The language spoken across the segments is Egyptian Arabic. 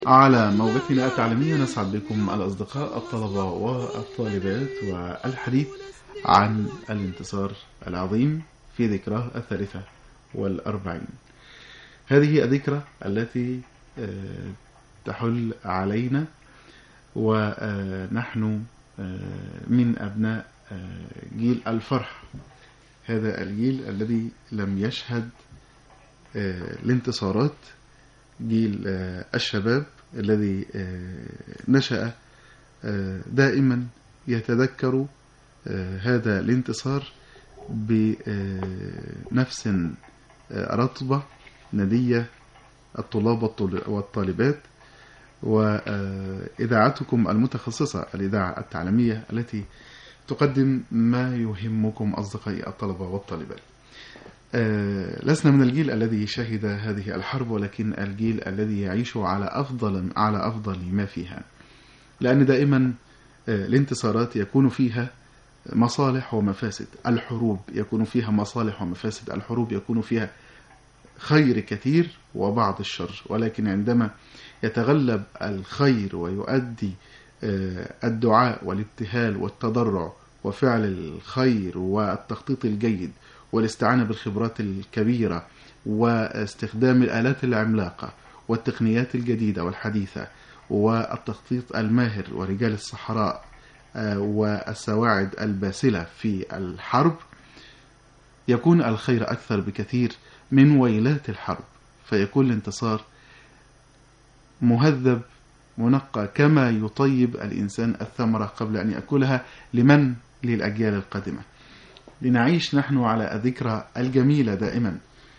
على موجتنا التعليمية نسعد بكم الأصدقاء الطلبة والطالبات والحديث عن الانتصار العظيم في ذكراه الثالثة والأربعين هذه الذكرى التي تحل علينا ونحن من أبناء جيل الفرح هذا الجيل الذي لم يشهد الانتصارات جيل الشباب الذي نشأ دائما يتذكر هذا الانتصار بنفس رطبة ندية الطلاب والطالبات وإذاعتكم المتخصصة الإذاعة التعليمية التي تقدم ما يهمكم أصدقائي الطلبة والطالبات لسنا من الجيل الذي شهد هذه الحرب ولكن الجيل الذي يعيش على أفضل على أفضل ما فيها لأن دائما الانتصارات يكون فيها مصالح ومفاسد الحروب يكون فيها مصالح ومفاسد الحروب يكون فيها خير كثير وبعض الشر ولكن عندما يتغلب الخير ويؤدي الدعاء والابتهال والتضرع وفعل الخير والتخطيط الجيد والاستعانة بالخبرات الكبيرة واستخدام الآلات العملاقة والتقنيات الجديدة والحديثة والتخطيط الماهر ورجال الصحراء والسواعد الباسلة في الحرب يكون الخير أكثر بكثير من ويلات الحرب فيكون الانتصار مهذب منقى كما يطيب الإنسان الثمرة قبل أن يأكلها لمن للأجيال القادمة لنعيش نحن على الذكرى الجميلة دائما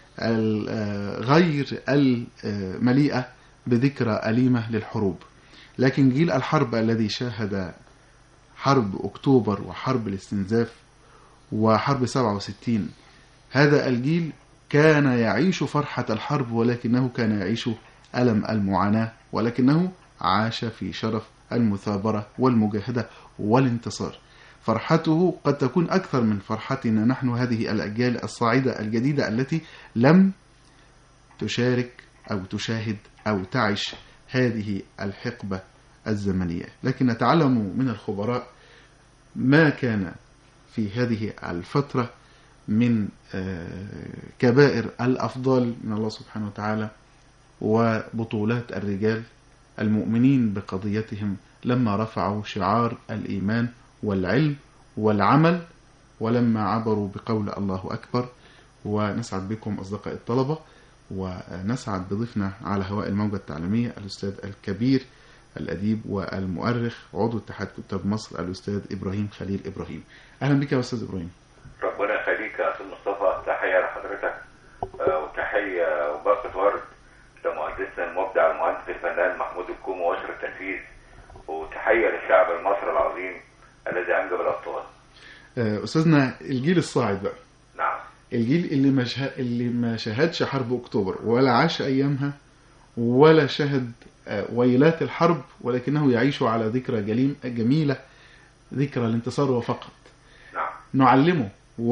غير المليئة بذكرى أليمة للحروب لكن جيل الحرب الذي شاهد حرب أكتوبر وحرب الاستنزاف وحرب 67 هذا الجيل كان يعيش فرحة الحرب ولكنه كان يعيش ألم المعاناة ولكنه عاش في شرف المثابرة والمجاهدة والانتصار فرحته قد تكون أكثر من فرحتنا نحن هذه الأجيال الصاعدة الجديدة التي لم تشارك أو تشاهد أو تعش هذه الحقبة الزمنية لكن نتعلم من الخبراء ما كان في هذه الفترة من كبائر الأفضال من الله سبحانه وتعالى وبطولات الرجال المؤمنين بقضيتهم لما رفعوا شعار الإيمان والعلم والعمل ولما عبروا بقول الله أكبر ونسعد بكم أصدقاء الطلبة ونسعد بضيفنا على هواء الموجة التعليمية الأستاذ الكبير الأديب والمؤرخ عضو اتحاد كتاب مصر الأستاذ إبراهيم خليل إبراهيم أهلا بك يا أستاذ إبراهيم ربنا يخليك يا أستاذ مصطفى تحية لحضرتك وتحية وبركة ورد لمهندسنا المبدع المهندس الفنان محمود الكوم وأسر التنفيذ وتحية للشعب المصري العظيم الذي أنجب الأبطال أستاذنا الجيل الصاعد بقى نعم الجيل اللي ما شه... اللي ما شاهدش حرب أكتوبر ولا عاش أيامها ولا شهد ويلات الحرب ولكنه يعيش على ذكرى جليم جميلة ذكرى الانتصار وفقط نعم نعلمه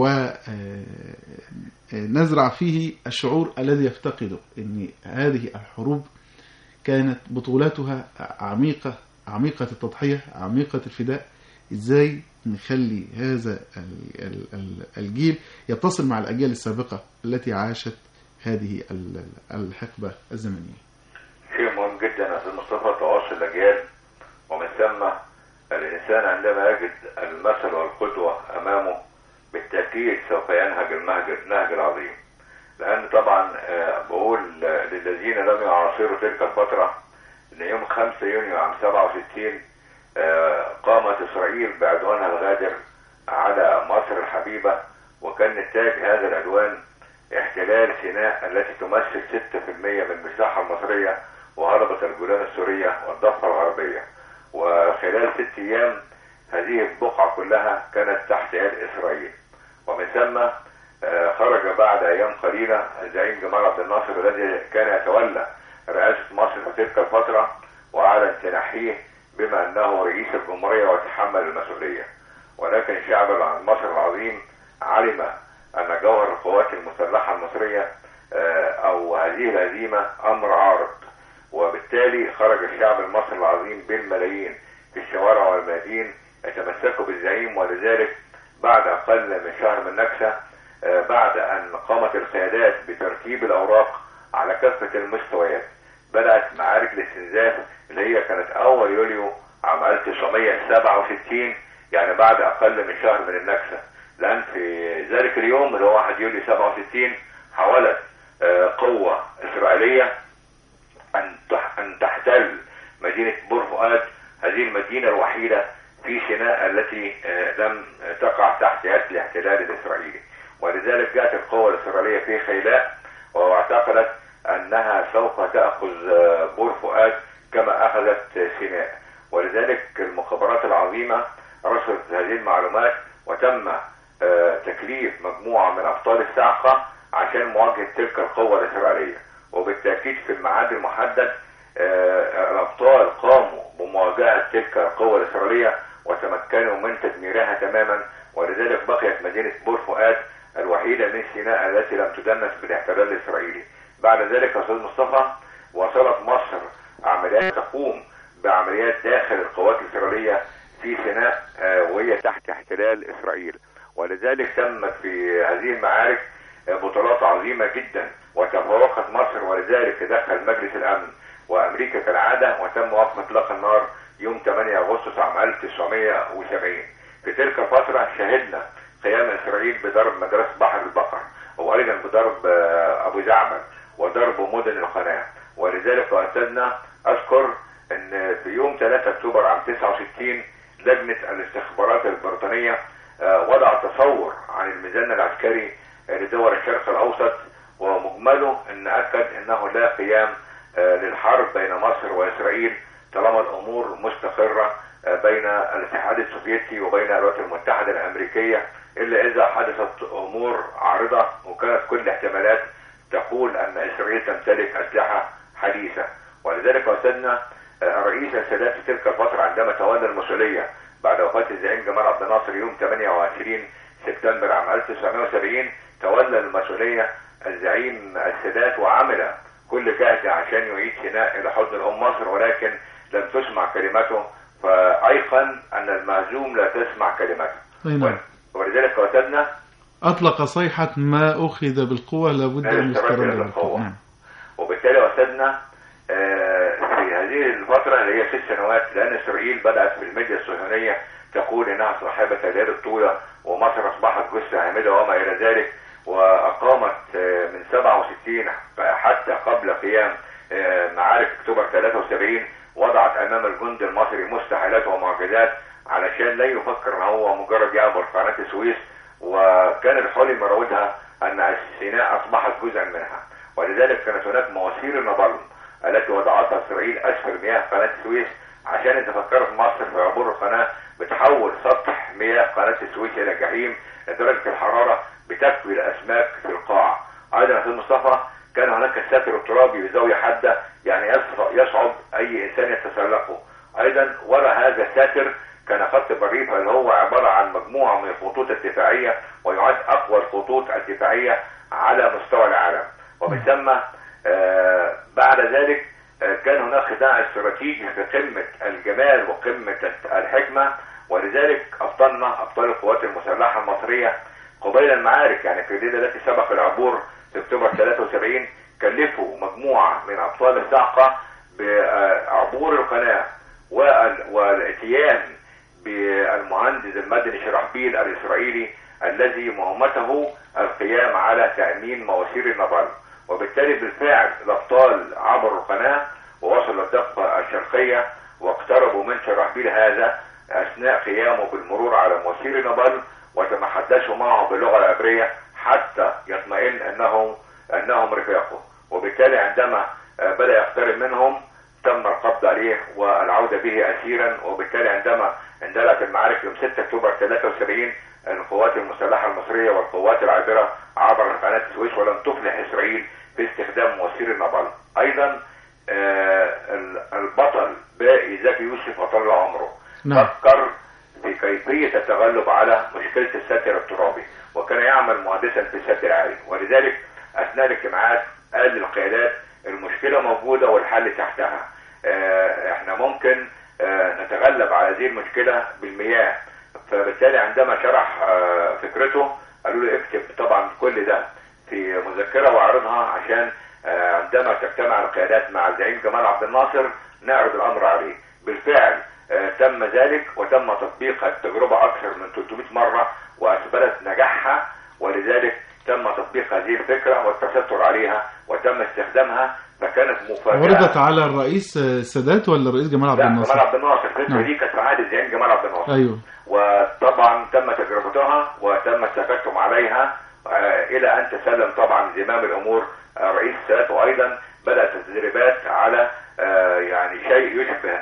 ونزرع فيه الشعور الذي يفتقده ان هذه الحروب كانت بطولاتها عميقة عميقة التضحية عميقة الفداء ازاي نخلي هذا الجيل يتصل مع الأجيال السابقة التي عاشت هذه الحقبة الزمنية شيء مهم جدا يا أستاذ مصطفى تواصل الأجيال ومن ثم الإنسان عندما يجد المثل والقدوة أمامه بالتأكيد سوف ينهج النهج النهج العظيم لأن طبعا بقول للذين لم يعاصروا تلك الفترة إن يوم 5 يونيو عام 67 قامت إسرائيل بعدوانها الغادر على مصر الحبيبة وكان نتاج هذا العدوان احتلال سيناء التي تمثل 6% من المساحة المصرية وهربت الجولان السورية والضفة الغربية وخلال ست أيام هذه البقعة كلها كانت تحت يد إسرائيل ومن ثم خرج بعد أيام قليلة الزعيم جمال عبد الناصر الذي كان يتولى رئاسة مصر في تلك الفترة وأعلن تنحيه بما أنه رئيس الجمهورية وتحمل المسؤولية ولكن شعب مصر العظيم علم أن جوهر القوات المسلحة المصرية أو هذه الهزيمة أمر عارض وبالتالي خرج الشعب المصري العظيم بالملايين في الشوارع والميادين يتمسكوا بالزعيم ولذلك بعد أقل من شهر من النكسة آه، بعد أن قامت القيادات بترتيب الأوراق على كافة المستويات بدأت معارك الاستنزاف اللي هي كانت أول يوليو عام 1967 يعني بعد أقل من شهر من النكسة لأن في ذلك اليوم اللي هو 1 يوليو 67 حاولت آه، قوة إسرائيلية أن تح- أن تحتل مدينة بور فؤاد هذه المدينة الوحيدة في سيناء التي آه، لم تقع تحت يد الاحتلال الإسرائيلي ولذلك جاءت القوة الإسرائيلية في خيلاء واعتقدت أنها سوف تأخذ آه، بور فؤاد كما أخذت سيناء ولذلك المخابرات العظيمة رصدت هذه المعلومات وتم آه، تكليف مجموعة من أبطال الصاعقة عشان مواجهة تلك القوة الإسرائيلية وبالتأكيد في الميعاد المحدد آه، الأبطال قاموا بمواجهة تلك القوة الإسرائيلية وتمكنوا من تدميرها تماما ولذلك بقيت مدينة بور فؤاد الوحيدة من سيناء التي لم تدنس بالاحتلال الإسرائيلي بعد ذلك يا أستاذ مصطفى وصلت مصر عمليات تقوم بعمليات داخل القوات الإسرائيلية في سيناء آه، وهي تحت احتلال إسرائيل ولذلك تمت في هذه المعارك آه، بطولات عظيمة جدا وتفوقت مصر ولذلك تدخل مجلس الأمن وأمريكا كالعادة وتم وقف إطلاق النار يوم 8 أغسطس عام 1970 في تلك الفترة شهدنا قيام إسرائيل بضرب مدرسة بحر البقر وأيضا بضرب آه، أبو زعمل وضرب مدن القناة ولذلك أعتدنا أذكر أن في يوم 3 أكتوبر عام 69 لجنة الاستخبارات البريطانية آه، وضعت تصور عن الميزان العسكري آه، لدول الشرق الأوسط ومجمله أن أكد أنه لا قيام آه، للحرب بين مصر وإسرائيل طالما الأمور مستقرة آه، بين الاتحاد السوفيتي وبين الولايات المتحدة الأمريكية إلا إذا حدثت أمور عارضة وكانت كل الاحتمالات تقول أن إسرائيل تمتلك أسلحة حديثة ولذلك وسدنا رئيس السادات في تلك الفترة عندما تولى المسؤولية بعد وفاة الزعيم جمال عبد الناصر يوم 28 سبتمبر عام 1970 تولى المسؤولية الزعيم السادات وعمل كل جهد عشان يعيد سيناء إلى حضن الأم مصر ولكن لم تسمع كلمته فأيقن أن المهزوم لا تسمع كلمته أي نعم. ولذلك وسدنا أطلق صيحة ما أخذ بالقوة لابد أن يسترد يسترد بالقوة. بالقوة نعم. وبالتالي وسدنا آه، في هذه الفترة اللي هي ست سنوات لأن إسرائيل بدأت في الميديا الصهيونية تقول إنها صاحبة اليد الطولة ومصر أصبحت جثة هامدة وما إلى ذلك وأقامت آه، من 67 حتى قبل قيام آه، معارك أكتوبر 73 وضعت أمام الجند المصري مستحيلات ومعجزات علشان لا يفكر ان هو مجرد يعبر قناة السويس وكان الحلم مراودها ان سيناء اصبحت جزءا منها ولذلك كانت هناك مواسير النبل التي وضعتها اسرائيل اسفل مياه قناة السويس عشان اذا فكرت مصر في عبور القناة بتحول سطح مياه قناة السويس الى جحيم لدرجة الحرارة بتكوي الاسماك في القاع ايضا يا استاذ مصطفى كان هناك الساتر الترابي بزاوية حادة يعني يص- يصعب اي انسان يتسلقه ايضا وراء هذا الساتر كان خط البريف اللي هو عبارة عن مجموعة من الخطوط الدفاعية ويعد أقوى الخطوط الدفاعية على مستوى العالم ومن ثم آه، بعد ذلك آه، كان هناك خداع استراتيجي في قمة الجمال وقمة الحكمة ولذلك أبطالنا أبطال القوات المسلحة المصرية قبيل المعارك يعني في الليلة التي سبق العبور في أكتوبر 73 كلفوا مجموعة من أبطال الصاعقة بعبور القناة وال- والاتيان بالمهندس المدني شرحبيل الإسرائيلي الذي مهمته القيام على تأمين مواسير النبل وبالتالي بالفعل الأبطال عبروا القناة ووصلوا الضفة الشرقية واقتربوا من شرحبيل هذا أثناء قيامه بالمرور على مواسير النبل وتحدثوا معه باللغة العبرية حتى يطمئن أنهم أنهم رفاقه وبالتالي عندما آه، بدأ يقترب منهم تم القبض عليه والعودة به أسيرا وبالتالي عندما اندلعت المعارك يوم 6 أكتوبر 73 القوات المسلحة المصرية والقوات العابرة عبرت قناة السويس ولم تفلح إسرائيل في استخدام مواسير النبل أيضا آه، ال- البطل باقي زكي يوسف أطل عمره نعم. فكر في كيفية التغلب على مشكلة الساتر الترابي وكان يعمل مهندسا في السد العالي ولذلك أثناء الاجتماعات قال للقيادات المشكله موجوده والحل تحتها آه، احنا ممكن آه، نتغلب على هذه المشكله بالمياه فبالتالي عندما شرح آه، فكرته قالوا له اكتب طبعا كل ده في مذكره واعرضها عشان آه، عندما تجتمع القيادات مع الزعيم جمال عبد الناصر نعرض الامر عليه بالفعل آه، تم ذلك وتم تطبيق التجربه اكثر من 300 مره واثبتت نجاحها ولذلك تم تطبيق هذه الفكره والتستر عليها وتم استخدامها فكانت مفاجاه عرضت على الرئيس السادات ولا الرئيس جمال عبد لا الناصر؟ جمال عبد الناصر الفكره نعم. دي كانت في عهد الزعيم جمال عبد الناصر ايوه وطبعا تم تجربتها وتم التكتم عليها آه، الى ان تسلم طبعا زمام الامور آه، رئيس السادات وايضا بدات التدريبات على آه، يعني شيء يشبه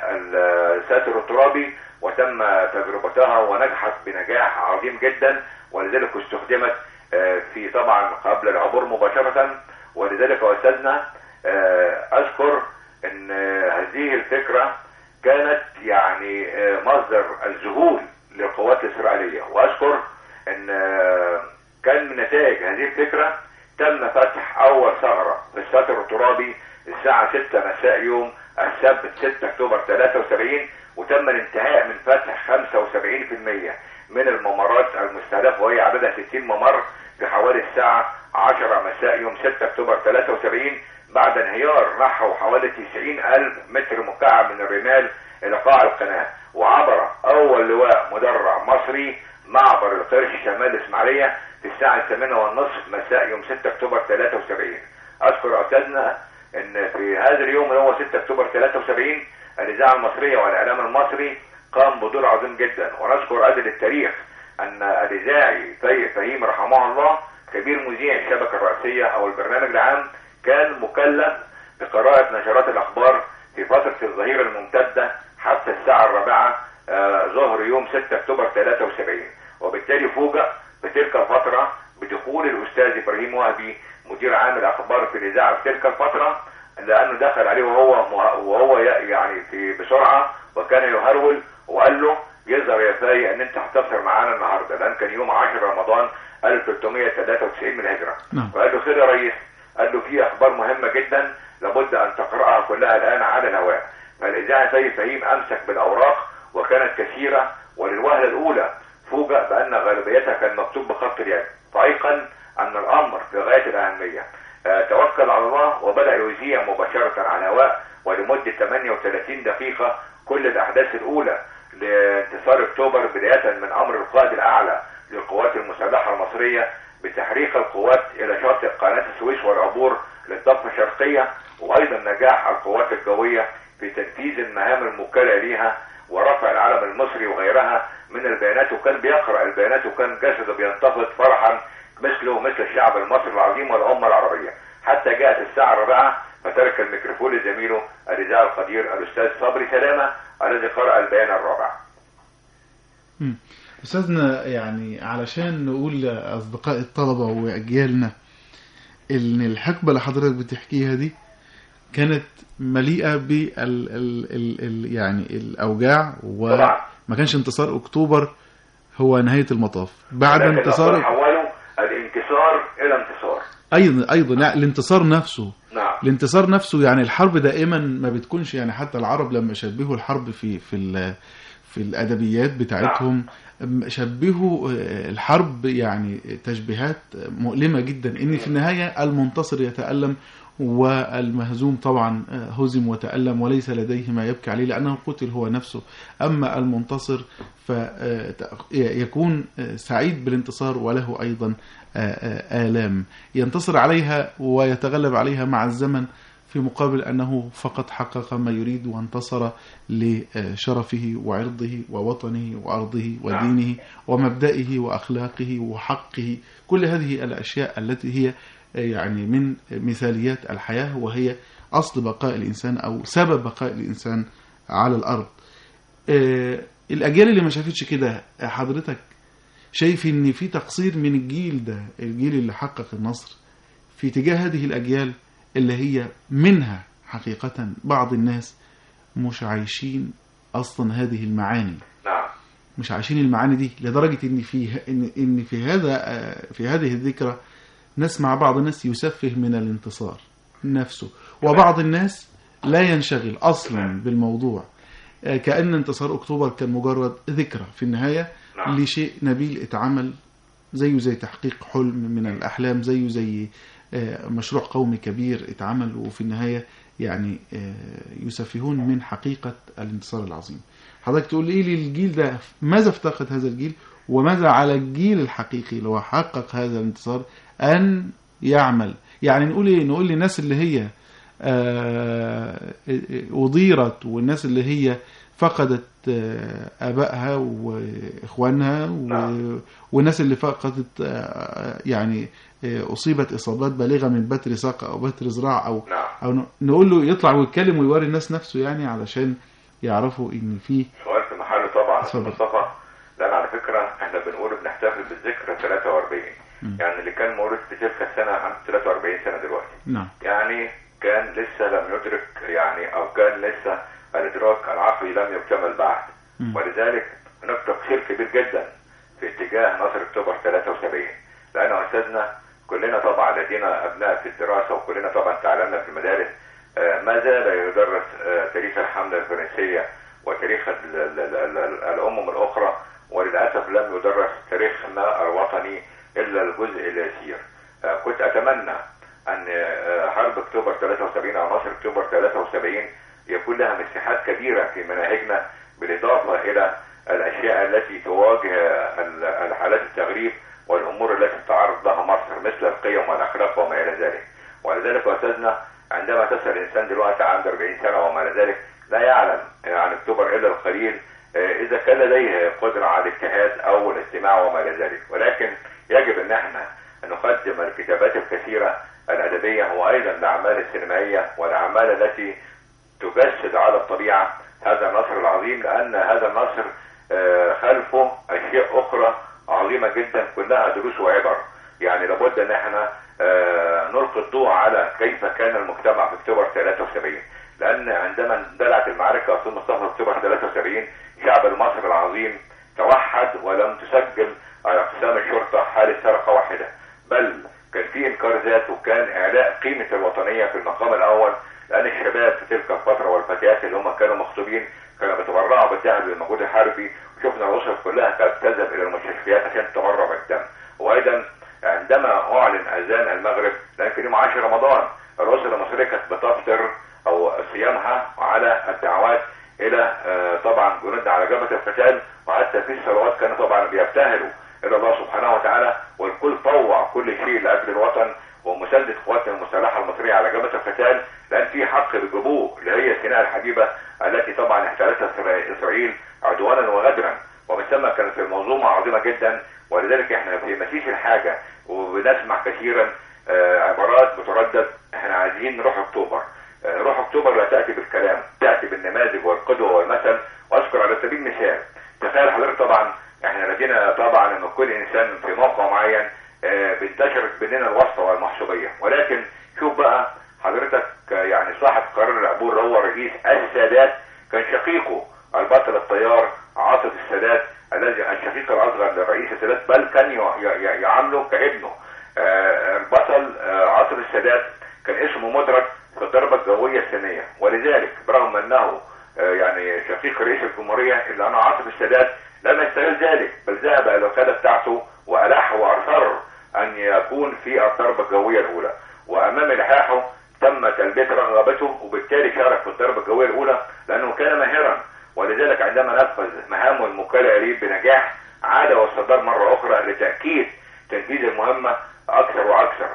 الساتر الترابي وتم تجربتها ونجحت بنجاح عظيم جدا ولذلك استخدمت آه، في طبعا قبل العبور مباشره ولذلك يا استاذنا آه، اذكر ان آه، هذه الفكره كانت يعني آه، مصدر الذهول للقوات الإسرائيلية وأذكر أن آه، كان من نتائج هذه الفكرة تم فتح أول ثغرة في الساتر الترابي الساعة 6 مساء يوم السبت 6 أكتوبر 73 وتم الانتهاء من فتح 75% من الممرات المستهدفة وهي عددها 60 ممر في حوالي الساعة 10 مساء يوم 6 أكتوبر 73 بعد انهيار نحو حوالي 90 ألف متر مكعب من الرمال إلى قاع القناة وعبر أول لواء مدرع مصري معبر القرش شمال الإسماعيلية في الساعة الثامنة والنصف مساء يوم 6 أكتوبر 73 أذكر يا أستاذنا أن في هذا اليوم اللي هو 6 أكتوبر 73 الإذاعة المصرية والإعلام المصري قام بدور عظيم جدا ونذكر أدل التاريخ أن الإذاعي في- فهيم رحمه الله كبير مذيع الشبكة الرئيسية أو البرنامج العام كان مكلف بقراءة نشرات الأخبار في فترة الظهيرة الممتدة حتى الساعة الرابعة آه، ظهر يوم 6 أكتوبر 73 وبالتالي فوجئ في تلك الفترة بدخول الأستاذ إبراهيم وهبي مدير عام الأخبار في الإذاعة في تلك الفترة لأنه دخل عليه وهو مه- وهو ي- يعني في بسرعة وكان يهرول وقال له يظهر يا فاي ان انت هتفطر معانا النهارده لان كان يوم 10 رمضان 1393 من الهجره نعم. وقال له خير يا ريس قال له في اخبار مهمه جدا لابد ان تقراها كلها الان على الهواء فالاذاعي سيد فهيم امسك بالاوراق وكانت كثيره وللوهله الاولى فوجئ بان غالبيتها كان مكتوب بخط اليد فايقن ان الامر في غايه الاهميه آه، توكل على الله وبدا يذيع مباشره على الهواء ولمده 38 دقيقه كل الاحداث الاولى لانتصار اكتوبر بدايه من امر القائد الاعلى للقوات المسلحه المصريه بتحريك القوات الى شاطئ قناه السويس والعبور للضفه الشرقيه وايضا نجاح القوات الجويه في تنفيذ المهام الموكله ليها ورفع العلم المصري وغيرها من البيانات وكان بيقرا البيانات وكان جسده بينتفض فرحا مثله مثل الشعب المصري العظيم والامه العربيه حتى جاءت الساعه الرابعه فترك الميكروفون لزميله الاذاعي القدير الاستاذ صبري سلامه الذي قرا البيان الرابع مم. أستاذنا يعني علشان نقول لأصدقاء الطلبة وأجيالنا إن الحقبة اللي حضرتك بتحكيها دي كانت مليئة بال ال ال ال يعني الأوجاع طبعا. وما كانش انتصار أكتوبر هو نهاية المطاف بعد لكن انتصار الأخبار حولوا الانكسار الى انتصار أيضا أيضا لا الانتصار نفسه نعم الانتصار نفسه يعني الحرب دائما ما بتكونش يعني حتى العرب لما شبهوا الحرب في في ال- في الادبيات بتاعتهم شبهوا آه، الحرب يعني تشبيهات مؤلمه جدا ان في النهايه المنتصر يتالم والمهزوم طبعا آه، هزم وتالم وليس لديه ما يبكي عليه لانه قتل هو نفسه اما المنتصر فيكون سعيد بالانتصار وله ايضا آه، آه، آلام ينتصر عليها ويتغلب عليها مع الزمن في مقابل أنه فقط حقق ما يريد وانتصر لشرفه وعرضه ووطنه وأرضه ودينه ومبدئه وأخلاقه وحقه كل هذه الأشياء التي هي يعني من مثاليات الحياة وهي أصل بقاء الإنسان أو سبب بقاء الإنسان على الأرض آه، الأجيال اللي ما شافتش كده حضرتك شايف ان في تقصير من الجيل ده الجيل اللي حقق النصر في تجاه هذه الاجيال اللي هي منها حقيقة بعض الناس مش عايشين اصلا هذه المعاني نعم مش عايشين المعاني دي لدرجة ان في ان ان في هذا آه، في هذه الذكرى نسمع بعض الناس يسفه من الانتصار نفسه وبعض الناس لا ينشغل أصلا بالموضوع آه، كأن انتصار أكتوبر كان مجرد ذكرى في النهاية نعم. لشيء نبيل اتعمل زيه زي تحقيق حلم من الأحلام زيه زي آه، مشروع قومي كبير اتعمل وفي النهاية يعني آه، يسفهون من حقيقة الانتصار العظيم حضرتك تقول لي للجيل ده ماذا افتقد هذا الجيل وماذا على الجيل الحقيقي اللي هو حقق هذا الانتصار أن يعمل يعني نقول ايه نقول للناس اللي هي آه، أضيرت والناس اللي هي فقدت آه، آبائها وإخوانها و- نعم. والناس اللي فقدت آه، يعني آه، أصيبت إصابات بالغة من بتر ساق أو بتر زراع أو نعم أو ن- نقول له يطلع ويتكلم ويوري الناس نفسه يعني علشان يعرفوا إن في سؤال في محله طبعا أستاذ اتفضل. مصطفى لان على فكره احنا بنقول بنحتفل بالذكرى 43 يعني اللي كان مولود في تلك السنه عنده 43 سنه دلوقتي نعم يعني كان لسه لم يدرك يعني او كان لسه الادراك العقلي لم يكتمل بعد مم. ولذلك هناك تقصير كبير جدا في اتجاه نصر اكتوبر 73 لان استاذنا كلنا طبعا لدينا ابناء في الدراسه وكلنا طبعا تعلمنا في المدارس آه، ما زال يدرس آه، تاريخ الحمله الفرنسيه وتاريخ ال- ال- ال- ال- الامم الاخرى وللاسف لم يدرس تاريخنا الوطني الا الجزء اليسير آه، كنت اتمنى ان آه، حرب اكتوبر 73 او نصر اكتوبر 73 يكون لها مساحات كبيره في مناهجنا بالاضافه الى الاشياء التي تواجه ال- الحالات التغريب والامور التي تتعرض لها مصر مثل القيم والاخلاق وما الى ذلك ولذلك يا استاذنا عندما تسال الانسان دلوقتي عنده 40 سنه وما الى ذلك لا يعلم عن اكتوبر الا القليل آه، اذا كان لديه قدره على الاجتهاد او الاستماع وما الى ذلك ولكن يجب ان احنا نقدم الكتابات الكثيره الادبيه وايضا الاعمال السينمائيه والاعمال التي تجسد على الطبيعه هذا النصر العظيم لان هذا النصر آه، خلفه اشياء اخرى عظيمه جدا كلها دروس وعبر يعني لابد ان احنا آه، نلقي الضوء على كيف كان المجتمع في اكتوبر 73 لان عندما اندلعت المعركه في مصطفى اكتوبر 73 شعب المصري العظيم توحد ولم تسجل على اقسام الشرطه حاله سرقه واحده بل كان في انكار ذات وكان اعلاء قيمه الوطنيه في المقام الاول لان الشباب في تلك الفتره والفتيات اللي هم كانوا مخطوبين كانوا بيتبرعوا بالذهب للمجهود الحربي وشفنا الاسر كلها كانت تذهب الى المستشفيات عشان تبرع بالدم وايضا عندما اعلن اذان المغرب لان في يوم 10 رمضان الاسره المصريه كانت بتفطر او صيامها على الدعوات الى آه، طبعا جنودنا على جبهه القتال وحتى في الصلوات كانوا طبعا بيبتهلوا الى الله سبحانه وتعالى والكل طوع كل شيء لاجل الوطن ومسانده قواتنا المسلحه المصريه على جبهه القتال لان في حق بجبوه اللي هي سيناء الحبيبه التي طبعا احتلتها إسرا- اسرائيل عدوانا وغدرا ومن ثم كانت المنظومه عظيمه جدا ولذلك احنا في مسيس الحاجه وبنسمع كثيرا آه، عبارات بتردد احنا عايزين نروح اكتوبر آه، روح اكتوبر لا تاتي بالكلام تاتي بالنماذج والقدوه والمثل واذكر على سبيل المثال تخيل حضرتك طبعا احنا لدينا طبعا ان كل انسان في موقع معين آه، بينتشر بيننا الواسطه والمحسوبيه ولكن شوف بقى حضرتك آه، يعني صاحب قرار العبور اللي هو رئيس السادات كان شقيقه البطل الطيار عاطف السادات الذي الشقيق الاصغر لرئيس السادات بل كان ي- ي- يعامله كابنه آه، البطل آه، عاطف السادات كان اسمه مدرك في الضربه الجويه الصينيه ولذلك برغم انه آه، يعني شقيق رئيس الجمهوريه الا ان عاطف السادات لم يستغل ذلك بل ذهب الى القياده بتاعته والح واصر ان يكون في الضربه الجويه الاولى وامام الحاحه تم تلبيه رغبته وبالتالي شارك في الضربه الجويه الاولى لانه كان ماهرا ولذلك عندما نفذ مهامه الموكله اليه بنجاح عاد واستدار مره اخرى لتاكيد تنفيذ المهمه اكثر واكثر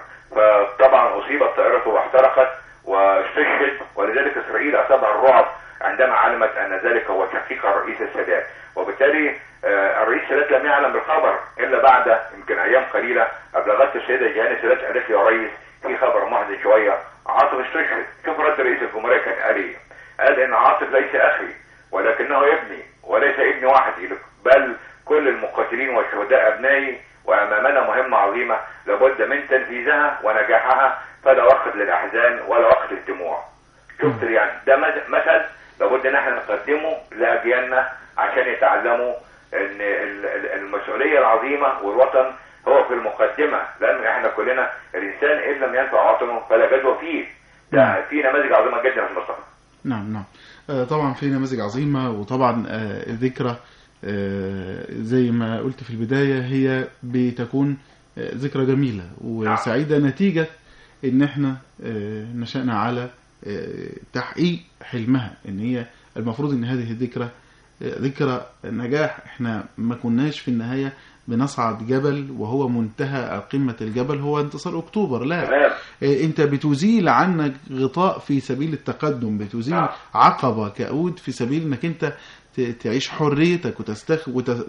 فطبعا اصيبت طائرته واحترقت واستشهد ولذلك اسرائيل اصابها الرعب عندما علمت ان ذلك هو شقيق الرئيس السادات وبالتالي آه، الرئيس السادات لم يعلم بالخبر الا بعد يمكن ايام قليله ابلغت السيده جهان السادات قالت لي يا ريس في خبر محزن شويه عاطف استشهد شوف رد رئيس الجمهوريه كان قال ايه قال ان عاطف ليس اخي ولكنه ابني وليس ابني وحدي بل كل المقاتلين والشهداء ابنائي وامامنا مهمه عظيمه لابد من تنفيذها ونجاحها فلا وقت للاحزان ولا وقت للدموع شفت يعني ده مز- مثل لابد ان احنا نقدمه لاجيالنا عشان يتعلموا ان ال- ال- المسؤوليه العظيمه والوطن هو في المقدمه لان احنا كلنا الانسان ان لم ينفع وطنه فلا جدوى فيه ده في نماذج عظيمه جدا يا استاذ مصطفى نعم نعم آه، طبعا في نماذج عظيمة وطبعا آه، ذكرى آه، زي ما قلت في البداية هي بتكون آه، ذكرى جميلة وسعيدة نتيجة ان احنا آه، نشأنا على آه، تحقيق حلمها ان هي المفروض ان هذه الذكرى آه، ذكرى نجاح احنا ما كناش في النهاية بنصعد جبل وهو منتهى قمة الجبل هو انتصار اكتوبر لا تمام إيه، انت بتزيل عنك غطاء في سبيل التقدم بتزيل نعم. عقبة كؤود في سبيل انك انت ت- تعيش حريتك وتستخ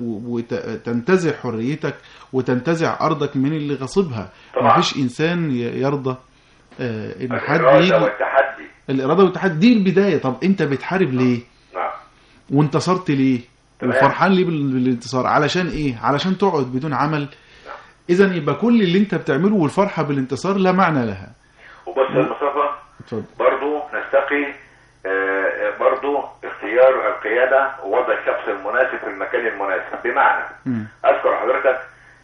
وتنتزع حريتك وتنتزع ارضك من اللي غصبها طبعا. ما فيش انسان ي- يرضى آه، ان حد الاراده يجي والتحدي الاراده والتحدي دي البدايه طب انت بتحارب ليه نعم وانتصرت ليه تمام. وفرحان ليه بال- بالانتصار علشان ايه علشان تقعد بدون عمل اذا يبقى كل اللي انت بتعمله والفرحه بالانتصار لا معنى لها وبس يا مصطفى اتفضل برضو نستقي آه، برضو اختيار القيادة ووضع الشخص المناسب في المكان المناسب بمعنى مم. اذكر حضرتك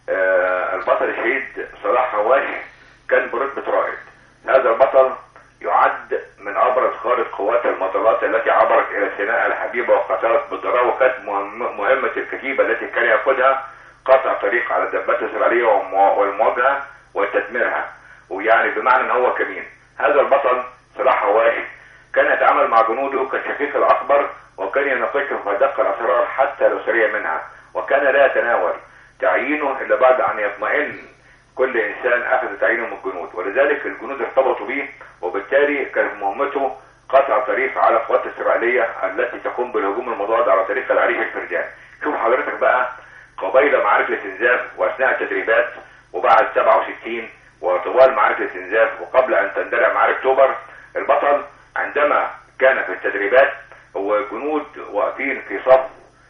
آه، البطل الشهيد صلاح حواش كان برتبة رائد هذا البطل يعد من ابرز خارج قوات المظلات التي عبرت الى سيناء الحبيبة وقتلت بالضراء وكانت مهم- مهمة الكتيبة التي كان يقودها قطع طريق على الدبابات الاسرائيلية والموا- والمواجهة وتدميرها ويعني بمعنى ان هو كمين هذا البطل صلاح حواش كان يتعامل مع جنوده كالشقيق الاكبر وكان يناقشهم في ادق الاسرار حتى لو سريع منها وكان لا يتناول تعيينه الا بعد ان يطمئن كل انسان اخذ تعيينه من الجنود ولذلك الجنود ارتبطوا به وبالتالي كانت مهمته قطع طريق على القوات الاسرائيليه التي تقوم بالهجوم المضاد على طريق العريش الفرجان شوف حضرتك بقى قبيل معارك الاستنزاف واثناء التدريبات وبعد 67 وطوال معارك الاستنزاف وقبل ان تندلع معارك اكتوبر البطل عندما كان في التدريبات هو جنود واقفين في صف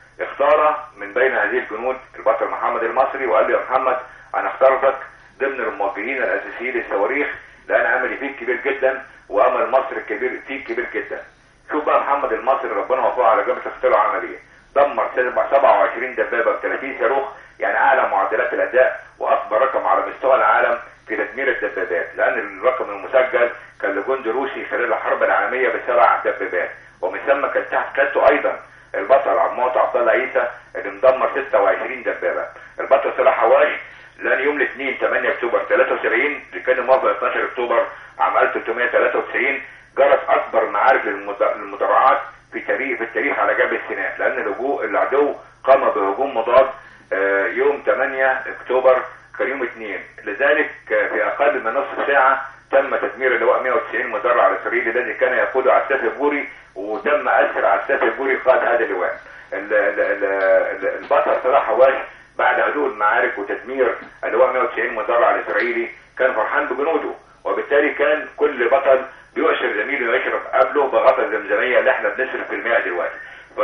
اختار من بين هذه الجنود البطل محمد المصري وقال له يا محمد انا اخترتك ضمن الموجهين الاساسيين للصواريخ لان املي فيك كبير جدا وامل مصر كبير فيك كبير جدا شوف بقى محمد المصري ربنا وفقه على جبهه اختراع عمليه دمر 27 دبابه ب 30 صاروخ يعني اعلى معدلات الاداء واكبر رقم على مستوى العالم في تدمير الدبابات لان الرقم المسجل كان لجندي روسي خلال الحرب العالميه بسبع دبابات ومن ثم كان تحت قيادته ايضا البطل عموت عبد الله عيسى اللي مدمر 26 دبابه البطل صلاح حواش لان يوم الاثنين 8 اكتوبر 73 اللي كان موافق 12 اكتوبر عام 1393 جرت اكبر معارك للمد- للمدرعات في تاريخ في التاريخ على جبهه سيناء لان الهجوم العدو قام بهجوم مضاد آه، يوم 8 اكتوبر كان يوم اثنين لذلك آه، في اقل من نصف ساعه تم تدمير اللواء 190 مدرع الاسرائيلي الذي كان يقوده عساف البوري وتم اسر عساف البوري قائد هذا اللواء ال- ال- ال- ال- البطل صلاح حواش بعد هدوء المعارك وتدمير اللواء 190 مدرع الاسرائيلي كان فرحان بجنوده وبالتالي كان كل بطل بيؤشر زميله يشرب قبله بغطا الزمزميه اللي احنا بنصرف في الماء دلوقتي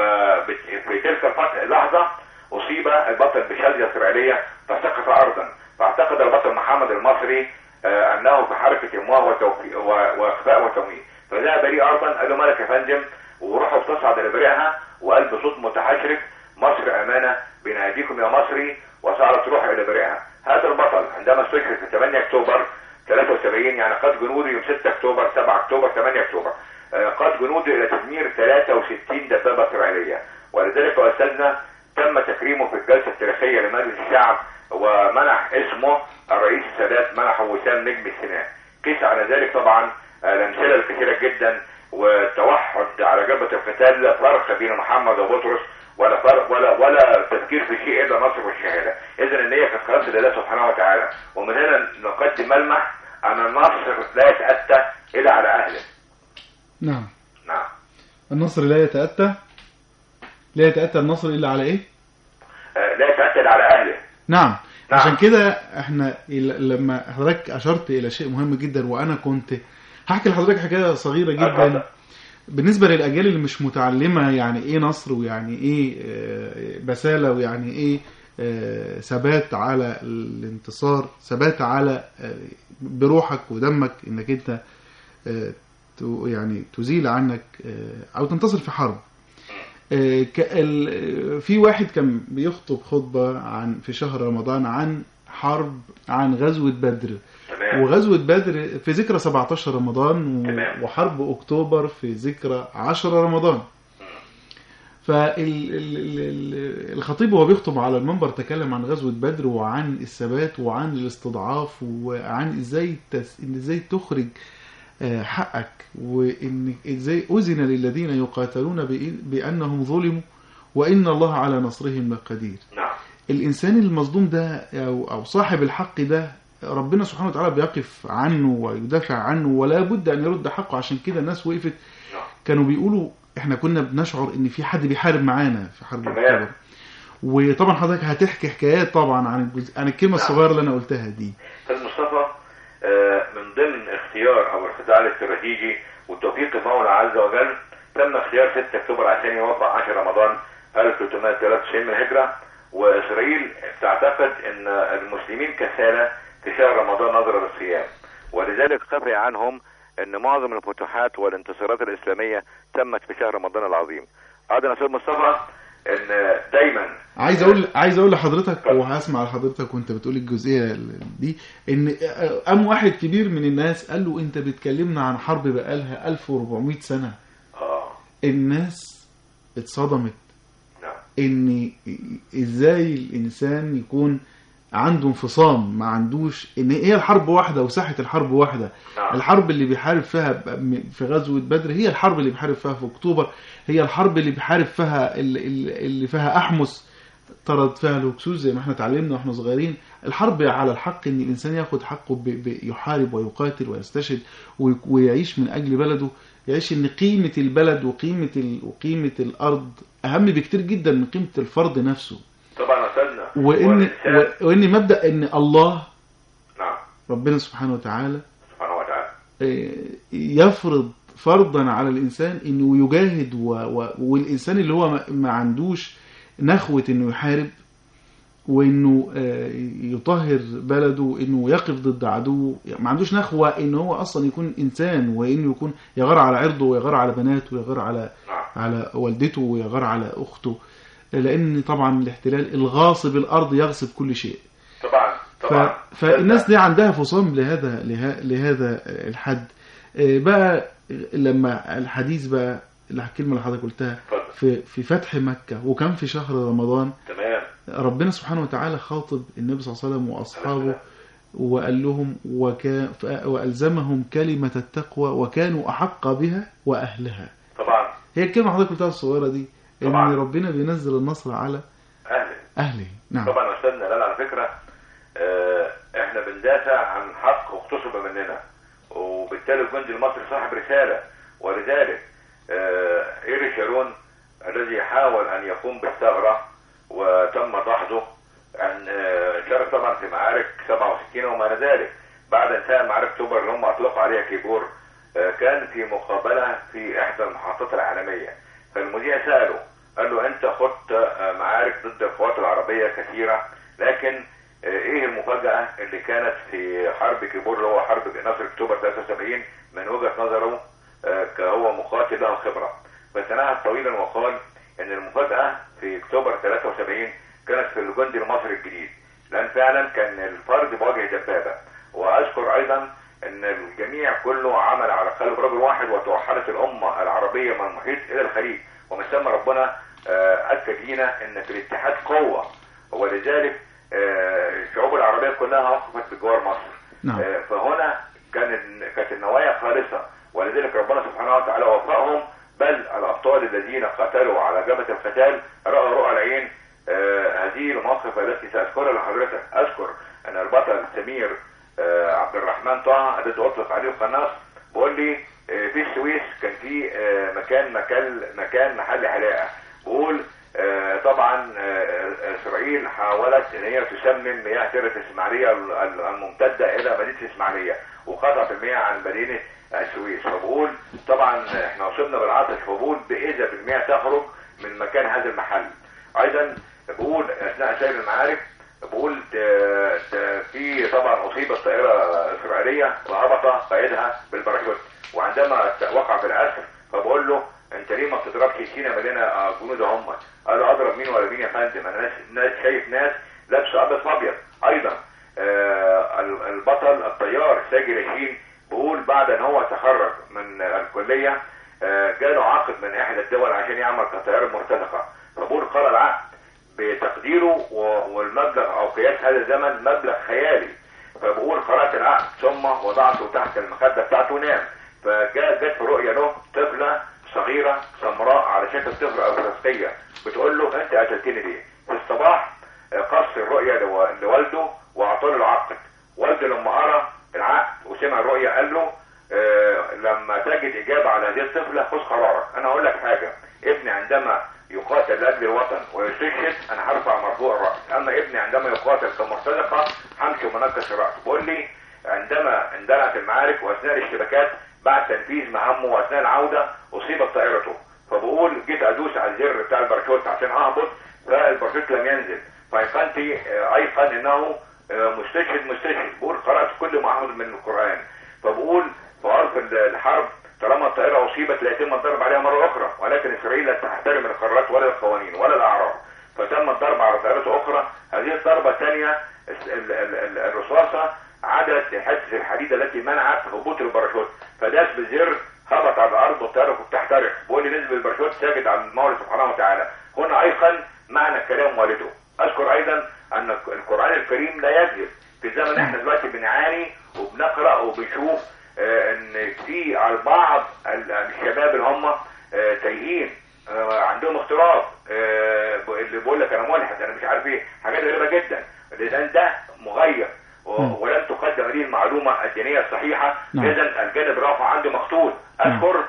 ففي تلك الفترة اللحظة أصيب البطل بشلة إسرائيلية فسقط أرضا فاعتقد البطل محمد المصري آه، أنه في حركة إمواه وتوفي- و- وإخفاء وتمويه فذهب لي أرضا قال له مالك يا فندم وروحه بتصعد لبرئها وقال بصوت متحشرف مصر أمانة بين أيديكم يا مصري وصعدت روحه إلى برئها هذا البطل عندما استشهد في 8 أكتوبر 73 يعني قاد جنوده يوم 6 أكتوبر 7 أكتوبر 8 أكتوبر آه، قاد جنوده إلى تدمير 63 دبابة إسرائيلية ولذلك يا أستاذنا تم تكريمه في الجلسة التاريخية لمجلس الشعب ومنح اسمه الرئيس السادات منحه وسام نجم السيناء قيس على ذلك طبعا آه، الأمثلة الكثيرة جدا والتوحد على جبهة القتال لا فرق بين محمد وبطرس ولا فرق ولا ولا تفكير في شيء الا النصر والشهاده، اذا النيه كانت خلاص لله سبحانه وتعالى، ومن هنا نقدم ملمح ان النصر لا يتاتى الا على اهله. نعم نعم. النصر لا يتأتى لا يتأتى النصر إلا على إيه؟ آه، لا يتاتى الا على اهله. نعم نعم. عشان كده احنا ال- لما حضرتك أشرت إلى شيء مهم جدا وأنا كنت هحكي لحضرتك حكاية صغيرة اتفضل. جدا بالنسبة للأجيال اللي مش متعلمة يعني إيه نصر ويعني إيه آه، بسالة ويعني إيه آه، ثبات على الانتصار ثبات على آه، بروحك ودمك إنك أنت آه، تو- يعني تزيل عنك آه، أو تنتصر في حرب آه، ك- ال- في واحد كان بيخطب خطبة عن في شهر رمضان عن حرب عن غزوة بدر تمام وغزوة بدر في ذكرى 17 رمضان تمام. و- وحرب أكتوبر في ذكرى 10 رمضان فالخطيب وهو بيخطب على المنبر تكلم عن غزوة بدر وعن الثبات وعن الاستضعاف وعن ازاي تس... إن ازاي تخرج آه، حقك وان ازاي اذن للذين يقاتلون بإن- بانهم ظلموا وان الله على نصرهم لقدير نعم الانسان المظلوم ده او او صاحب الحق ده ربنا سبحانه وتعالى بيقف عنه ويدافع عنه ولا بد ان يرد حقه عشان كده الناس وقفت نعم كانوا بيقولوا احنا كنا بنشعر ان في حد بيحارب معانا في حرب تمام. اكتوبر وطبعا حضرتك هتحكي حكايات طبعا عن الجزء عن الكلمه الصغيره اللي انا قلتها دي استاذ مصطفى آه، من ضمن اختيار او الخداع الاستراتيجي وتوفيق المولى عز وجل تم اختيار 6 اكتوبر عشان يوافق 10 رمضان 1393 من الهجره واسرائيل تعتقد ان المسلمين كسالى في شهر رمضان نظرا للصيام ولذلك خفي عنهم ان معظم الفتوحات والانتصارات الاسلاميه تمت في شهر رمضان العظيم. ايضا يا استاذ مصطفى ان دايما عايز اقول عايز اقول لحضرتك وهسمع لحضرتك وانت بتقول الجزئيه دي ان قام واحد كبير من الناس قال له انت بتكلمنا عن حرب بقالها 1400 سنه اه الناس اتصدمت نعم ان ازاي الانسان يكون عنده انفصام ما عندوش ان هي الحرب واحده وساحه الحرب واحده نعم. الحرب اللي بيحارب فيها ب- في غزوه بدر هي الحرب اللي بيحارب فيها في اكتوبر هي الحرب اللي بيحارب فيها اللي, اللي فيها احمس طرد فيها الهكسوس زي ما احنا اتعلمنا واحنا صغيرين الحرب على الحق ان الانسان ياخد حقه ب- ب- يحارب ويقاتل ويستشهد وي- ويعيش من اجل بلده يعيش ان قيمه البلد وقيمه ال... وقيمه الارض اهم بكتير جدا من قيمه الفرد نفسه طبعا يا استاذنا وان والإنسان- و- وان مبدا ان الله نعم ربنا سبحانه وتعالى سبحانه وتعالى آه، يفرض فرضا على الانسان انه يجاهد و... و... والانسان اللي هو ما- ما عندوش نخوه انه يحارب وانه آه، يطهر بلده وانه يقف ضد عدوه ما عندوش نخوه ان هو اصلا يكون انسان وانه يكون يغار على عرضه ويغار على بناته ويغار على نعم على والدته ويغار على اخته لان طبعا الاحتلال الغاصب الارض يغصب كل شيء طبعا ف... طبعا فالناس دي عندها فصام لهذا له... لهذا الحد آه، بقى لما الحديث بقى الكلمه اللي حضرتك قلتها اتفضل. في في فتح مكه وكان في شهر رمضان تمام ربنا سبحانه وتعالى خاطب النبي صلى الله عليه وسلم واصحابه وقال لهم وكا... ف- والزمهم كلمه التقوى وكانوا احق بها واهلها طبعا هي الكلمه اللي حضرتك قلتها الصغيره دي ان طبعا. ربنا بينزل النصر على اهلا اهله نعم طبعا يا استاذنا لا لا، على فكره آه، احنا بندافع عن حق اغتصب مننا وبالتالي الجندي المصري صاحب رساله ولذلك آه، ايري شارون الذي حاول ان يقوم بالثغره وتم دحضه ان آه، شارك طبعا في معارك 67 وما الى ذلك بعد انتهاء معارك اكتوبر اللي هم اطلقوا عليها كيبور آه، كان في مقابله في احدى المحطات العالميه فالمذيع ساله قال له انت خدت آه، معارك ضد القوات العربيه كثيره لكن آه، ايه المفاجاه اللي كانت في حرب كيبور اللي هو حرب نصر اكتوبر 73 من وجهه نظره آه، كهو مقاتل له خبره فتناهى طويلا وقال ان المفاجاه في اكتوبر 73 كانت في الجندي المصري الجديد لان فعلا كان الفرد بوجه دبابه واذكر ايضا ان الجميع كله عمل على قلب رجل واحد وتوحدت الامه العربيه من المحيط الى الخليج ومن ثم ربنا آه، اكد لينا ان في الاتحاد قوه ولذلك آه، الشعوب العربيه كلها وقفت بجوار مصر نعم. آه، فهنا كان كانت النوايا خالصه ولذلك ربنا سبحانه وتعالى وفقهم بل الابطال الذين قاتلوا على جبهه القتال راوا رؤى العين آه، هذه المواقف التي ساذكرها لحضرتك اذكر ان البطل سمير آه، عبد الرحمن طه الذي اطلق عليه القناص بيقول لي آه، في السويس كان في آه، مكان مكان مكان محل حلاقه بقول آه، طبعا آه، اسرائيل حاولت ان هي تسمم مياه تيرة الاسماعيليه ال- ال- الممتده الى مدينه الاسماعيليه وقطعت المياه عن مدينه السويس فبقول طبعا احنا وصلنا بالعطش فبقول باذا بالمياه تخرج من مكان هذا المحل ايضا بقول اثناء سير المعارك بقول ده- ده في طبعا اصيبت طائره اسرائيليه وهبط قائدها بالباراشوت وعندما وقع في الاسر فبقول له انت ليه ما بتضربش سينا مليانه جنود هم قال له اضرب مين ولا مين يا فندم انا ناس, ناس شايف ناس لابسه ابيض في ابيض ايضا آه، ال- البطل الطيار ساجي رشيد بيقول بعد ان هو تخرج من الكليه آه، جاله عقد من احدى الدول عشان يعمل كطيار مرتزقه فبيقول قرأ العقد بتقديره و- والمبلغ او قياس هذا الزمن مبلغ خيالي فبقول قرأت العقد ثم وضعته تحت المخدة بتاعته ونام فجاء جت في رؤية له طفلة صغيرة سمراء على شكل طفلة أفريقية بتقول له أنت قتلتني ليه؟ في الصباح آه، قص الرؤية لو- لوالده وأعطاه العقد والده لما قرأ العقد وسمع الرؤية قال له آه، لما تجد إجابة على هذه الطفلة خذ قرارك أنا أقول لك حاجة ابني عندما يقاتل لأجل الوطن ويستشهد أنا هرفع مرفوع الرأس أما ابني عندما يقاتل كمرتزقة همشي منكس الرأس بقول لي عندما اندلعت المعارك وأثناء الاشتباكات بعد تنفيذ مهامه وأثناء العودة أصيبت طائرته فبقول جيت أدوس على الزر بتاع الباراشوت عشان أهبط فالباراشوت لم ينزل فأيقنتي آه، أيقن إنه آه، مستشهد مستشهد بقول قرأت كل ما أحمد من القرآن فبقول في عرف الحرب طالما الطائرة أصيبت لا يتم الضرب عليها مرة أخرى ولكن إسرائيل لا تحترم القرارات ولا القوانين ولا الأعراف فتم الضرب على طائرة أخرى هذه الضربة الثانية الس- ال- ال- ال- الرصاصة عدت حتة الحديد التي منعت هبوط الباراشوت فداس بزر هبط على الأرض والطائرة كانت تحترق بيقول لي نزل الباراشوت ساجد على المولى سبحانه وتعالى هنا أيقن معنى كلام والده أذكر أيضا أن القرآن الكريم لا يكذب في زمن احنا دلوقتي بنعاني وبنقرأ وبنشوف آه، ان في على بعض ال- الشباب اللي هم آه، تايهين آه، عندهم اختراق آه، ب- اللي بيقول لك انا ملحد انا مش عارف ايه حاجات غريبه جدا لان ده مغير و- مم. ولم تقدم لي المعلومه الدينيه الصحيحه نعم. اذا الجانب رافع عنده مقتول اذكر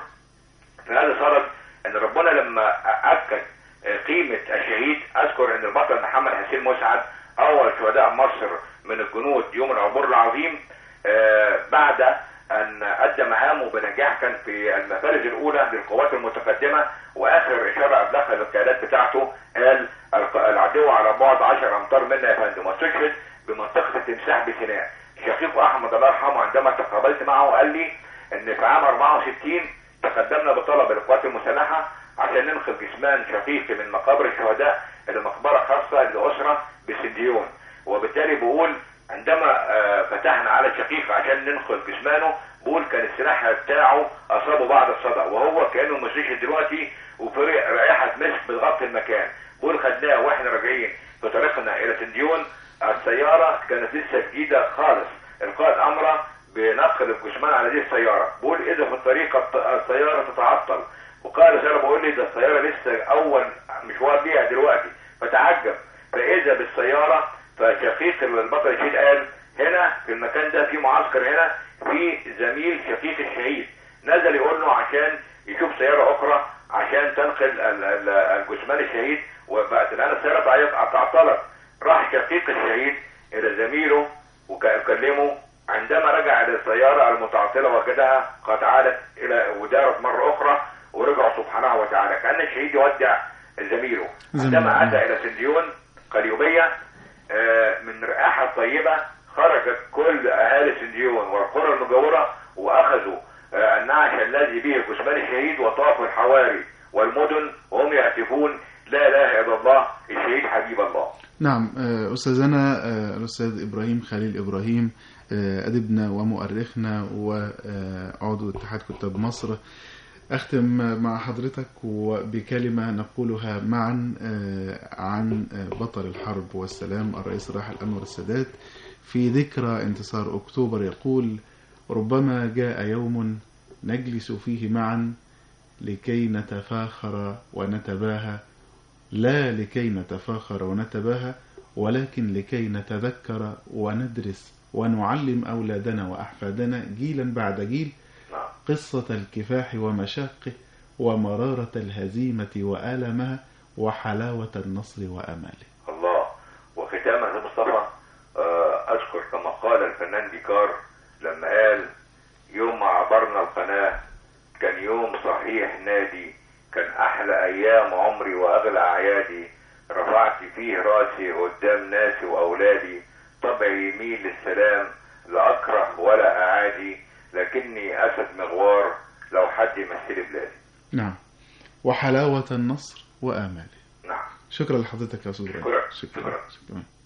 في هذا صدد ان ربنا لما اكد قيمه الشهيد اذكر ان البطل محمد حسين مسعد اول شهداء مصر من الجنود يوم العبور العظيم آه، بعد ان ادى مهامه بنجاح كان في المفارز الاولى للقوات المتقدمه واخر اشاره ابلغها للقيادات بتاعته قال الق- العدو على بعد 10 امتار منا يا فندم واستشهد بمنطقه التمساح بسيناء شقيقه احمد الله يرحمه عندما تقابلت معه قال لي ان في عام 64 تقدمنا بطلب القوات المسلحه عشان ننقل جثمان شقيقي من مقابر الشهداء الى مقبره خاصه لاسره بسنديون وبالتالي بقول عندما آه، فتحنا على شقيق عشان ننقل جثمانه بقول كان السلاح بتاعه اصابه بعد الصدع وهو كانه مستشهد دلوقتي وفرق رائحه مسك بتغطي المكان بقول خدناه واحنا راجعين في طريقنا الى سنديون السياره كانت لسه جديده خالص القائد امره بنقل الجثمان على هذه السياره بقول اذا في الطريق الط- السياره تتعطل وقائد السياره بيقول لي ده السياره لسه اول مشوار ليها دلوقتي فتعجب فاذا بالسياره فشقيق البطل الشهيد قال هنا في المكان ده في معسكر هنا في زميل شقيق الشهيد نزل يقول له عشان يشوف سياره اخرى عشان تنقل ال- ال- الجثمان الشهيد وبقت الان السياره تعيق- تعطلت راح شقيق الشهيد الى زميله وكلمه عندما رجع الى السياره المتعطله وجدها قد عادت الى ودارت مره اخرى ورجعوا سبحانه وتعالى كان الشهيد يودع زميله زميله، عندما نعم. اتى الى سنديون قليوبيه آه، من رائحه طيبه خرجت كل اهالي سنديون والقرى المجاوره واخذوا آه، النعش الذي به جثمان الشهيد وطافوا الحواري والمدن وهم يهتفون لا اله الا الله الشهيد حبيب الله نعم آه، أستاذنا آه، الأستاذ إبراهيم خليل إبراهيم آه، أديبنا ومؤرخنا وعضو اتحاد كتاب مصر أختم مع حضرتك وبكلمة نقولها معا آه، عن آه، بطل الحرب والسلام الرئيس الراحل أنور السادات في ذكرى انتصار أكتوبر يقول ربما جاء يوم نجلس فيه معا لكي نتفاخر ونتباهى لا لكي نتفاخر ونتباهى ولكن لكي نتذكر وندرس ونعلم أولادنا وأحفادنا جيلا بعد جيل نعم قصة الكفاح ومشاقه ومرارة الهزيمة وآلامها وحلاوة النصر وأماله الله وختاما يا مصطفى آه، اذكر كما قال الفنان ديكار لما قال يوم ما عبرنا القناه كان يوم صحيح نادي كان احلى ايام عمري واغلى اعيادي رفعت فيه راسي قدام ناسي واولادي طبعي يميل للسلام لا اكره ولا اعادي لكني اسد مغوار لو حد يمثل بلادي نعم وحلاوة النصر وآماله نعم شكرا لحضرتك يا أستاذ إبراهيم شكرا. شكرا, شكرا. شكرا.